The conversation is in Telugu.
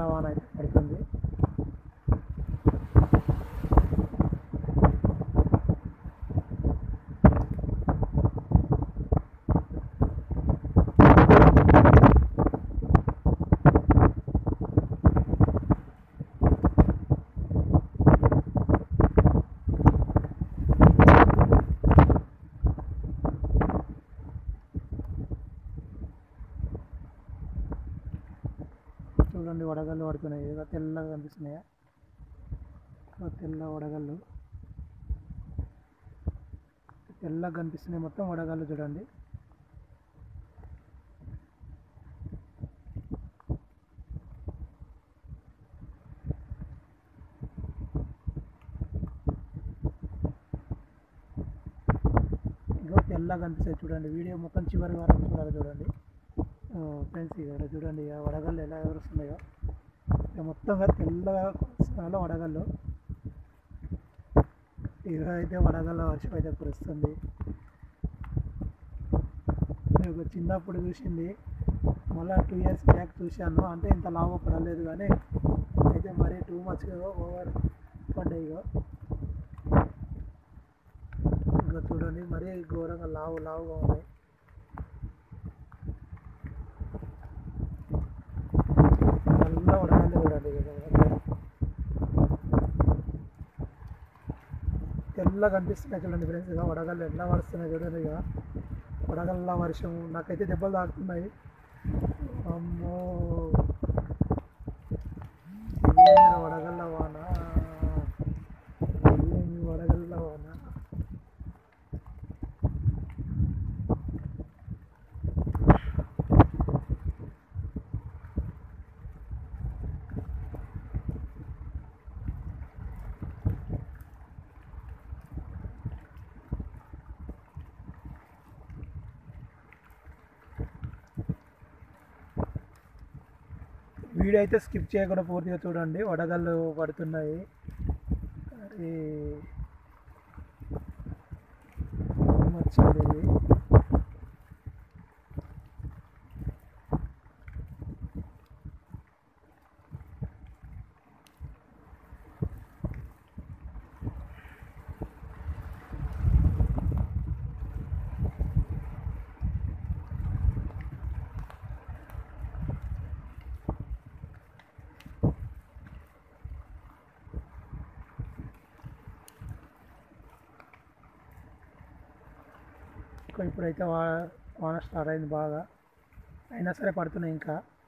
వడగళ్ళ వాన అయితే పడుతుంది చూడండి వడగళ్ళు పడుతున్నాయి ఏదో తెల్లగా కనిపిస్తున్నాయా ఇదిగో తెల్ల వడగళ్ళు తెల్లగా కనిపిస్తున్నాయి మొత్తం వడగళ్ళు చూడండి ఇగో తెల్లగా కనిపిస్తాయి చూడండి వీడియో మొత్తం చివరి వరకు చూడాలి చూడండి ఫ్రెండ్స్ ఇక్కడ చూడండి ఇక వడగళ్ళు ఎలా ఎగురుస్తున్నాయో ఇక మొత్తంగా తెల్లగా చాలా వడగళ్ళు ఈరోజు అయితే వడగళ్ళ వర్షం అయితే కురుస్తుంది నేను చిన్నప్పుడు చూసింది మళ్ళీ టూ ఇయర్స్ బ్యాక్ చూశాను అంటే ఇంత లాభ పడలేదు కానీ అయితే మరీ టూ మచ్ ఓవర్ పడ్డాయి ఇగో ఇంకా చూడండి మరీ ఘోరంగా లావు లావుగా ఉన్నాయి నల్ల వడగళ్ళు చూడండి ఇక తెల్ల కనిపిస్తున్నాయి చూడండి ఫ్రెండ్స్ ఇక వడగళ్ళు ఎట్లా పడుస్తున్నాయి చూడండి ఇక వడగళ్ళ వర్షం నాకైతే దెబ్బలు తాకుతున్నాయి అమ్మో ఇదేందిరా వడగళ్ళ వాన ఇదేంది వడగళ్ళ వాన వీడియో అయితే స్కిప్ చేయకుండా పూర్తిగా చూడండి వడగళ్ళు పడుతున్నాయి అది వచ్చింది ఇది ఇంకా ఇప్పుడైతే వా వాన స్టార్ట్ అయింది బాగా అయినా సరే పడుతున్నాయి ఇంకా